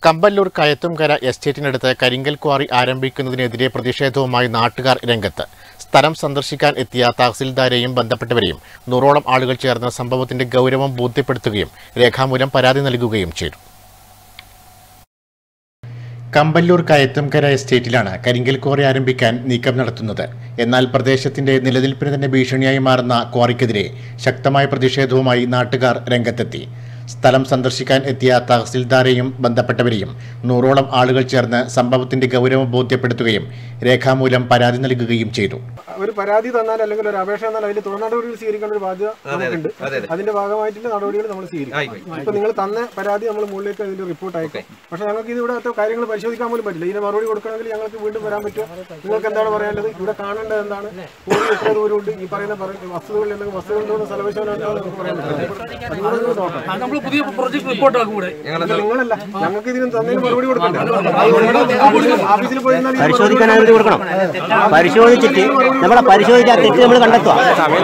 കമ്പല്ലൂർ കയത്തുംകര എസ്റ്റേറ്റിനടുത്ത് കരിങ്കൽ ക്വാറി ആരംഭിക്കുന്നതിനെതിരെ പ്രതിഷേധവുമായി നാട്ടുകാർ രംഗത്ത് സ്ഥലം സന്ദർശിക്കാൻ എത്തിയ തഹസിൽദാരെയും ബന്ധപ്പെട്ടവരെയും നൂറോളം ആളുകൾ ചേർന്ന് സംഭവത്തിന്റെ ഗൗരവം ബോധ്യപ്പെടുത്തുകയും രേഖാമൂലം പരാതി നൽകുകയും ചെയ്തു കമ്പല്ലൂർ കയത്തുംകര എസ്റ്റേറ്റിലാണ് കരിങ്കൽ ക്വാറി ആരംഭിക്കാൻ നീക്കം നടത്തുന്നത് എന്നാൽ പ്രദേശത്തിന്റെ നിലനിൽപ്പിന് തന്നെ ഭീഷണിയായി മാറുന്ന ക്വാറിക്കെതിരെ ശക്തമായ പ്രതിഷേധവുമായി നാട്ടുകാർ രംഗത്തെത്തി സ്ഥലം സന്ദർശിക്കാൻ എത്തിയ തഹസിൽദാരെയും ബന്ധപ്പെട്ടവരെയും നൂറോളം ആളുകൾ ചേർന്ന് സംഭവത്തിന്റെ ഗൗരവം ബോധ്യപ്പെടുത്തുകയും രേഖാമൂലം പരാതി നൽകുകയും ചെയ്തു ഒരു പരാതി തന്നാൽ അല്ലെങ്കിൽ ഒരു അപേക്ഷ തന്നാൽ അതിൽ തുടർ നടപടികൾ സ്വീകരിക്കേണ്ട ഒരു ബാധ്യത നമുക്കുണ്ട് അതിന്റെ ഭാഗമായിട്ടുള്ള നടപടികൾ നമ്മൾ സ്വീകരിക്കും ഇപ്പൊ നിങ്ങൾ തന്ന പരാതി നമ്മൾ മുകളിലേക്ക് അതിന്റെ റിപ്പോർട്ട് അയക്കും പക്ഷെ ഞങ്ങൾക്ക് ഇത് ഇവിടെ അത്ര കാര്യങ്ങൾ പരിശോധിക്കാൻ പോലും പറ്റില്ല ഇതിന് മറുപടി കൊടുക്കണമെങ്കിൽ ഞങ്ങൾക്ക് വീണ്ടും വരാൻ പറ്റും നിങ്ങൾക്ക് എന്താണ് പറയാനുള്ളത് ഇവിടെ കാണേണ്ടത് എന്താണ് ഭൂമി എത്ര ദൂരമുണ്ട് ഈ പറയുന്ന പറ- വസ്തുതകൾ എന്തെങ്കിലും വസ്തുക്കളുണ്ടോ സ്ഥലവിശകലനം ഉണ്ടോ എന്ന് നമുക്ക് പറയാൻ പറ്റില്ല അതുകൂടെ ഒന്ന് നോക്കാം നമ്മൾ പുതിയ പ്രൊജക്ട് റിപ്പോർട്ട് ആക്കും കൂടെ ഇത് നിങ്ങളല്ല ഞങ്ങൾക്ക് ഇതിന് തന്നതിന് മറുപടി കൊടുക്കണ്ടേ അത് നിങ്ങളുടെ ഓഫീസിൽ- ഓഫീസിൽ പോയി നിന്നാൽ ഇതിന് പരിശോധിക്കാൻ അനുമതി കൊടുക്കണം പരിശോധിച്ചിട്ട് നമ്മളെ പരിശോധിച്ച തെറ്റ് നമ്മൾ കണ്ടെത്തുക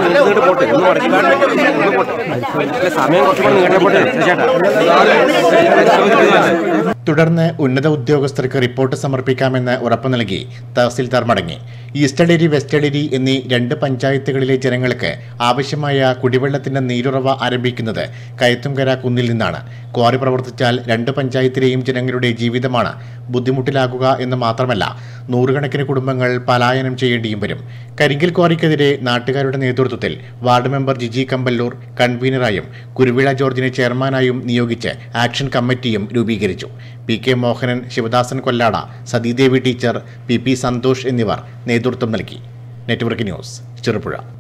തുടർന്ന് ഉന്നത ഉദ്യോഗസ്ഥർക്ക് റിപ്പോർട്ട് സമർപ്പിക്കാമെന്ന് ഉറപ്പു നൽകി തഹസിൽദാർ മടങ്ങി ഈസ്റ്റഡേരി വെസ്റ്റഡേരി എന്നീ രണ്ട് പഞ്ചായത്തുകളിലെ ജനങ്ങൾക്ക് ആവശ്യമായ കുടിവെള്ളത്തിന്റെ നീരുറവ ആരംഭിക്കുന്നത് കയത്തുംകര കുന്നിൽ നിന്നാണ് ക്വാറി പ്രവർത്തിച്ചാൽ രണ്ട് പഞ്ചായത്തിലെയും ജനങ്ങളുടെ ജീവിതമാണ് ബുദ്ധിമുട്ടിലാകുക എന്ന് മാത്രമല്ല നൂറുകണക്കിന് കുടുംബങ്ങൾ പലായനം ചെയ്യേണ്ടിയും വരും കരിങ്കൽ ക്വാറിക്കെതിരെ നാട്ടുകാരുടെ നേതൃത്വത്തിൽ വാർഡ് മെമ്പർ ജിജി കമ്പല്ലൂർ കൺവീനറായും കുരുവിള ജോർജിനെ ചെയർമാനായും നിയോഗിച്ച് ആക്ഷൻ കമ്മിറ്റിയും രൂപീകരിച്ചു P K Mohanan Sivadasan Kollada Sathidevi teacher P P Santhosh എന്നിവർ നേതൃത്വം നൽകി നെറ്റ്വർക്ക് ന്യൂസ് ചെറുപുഴ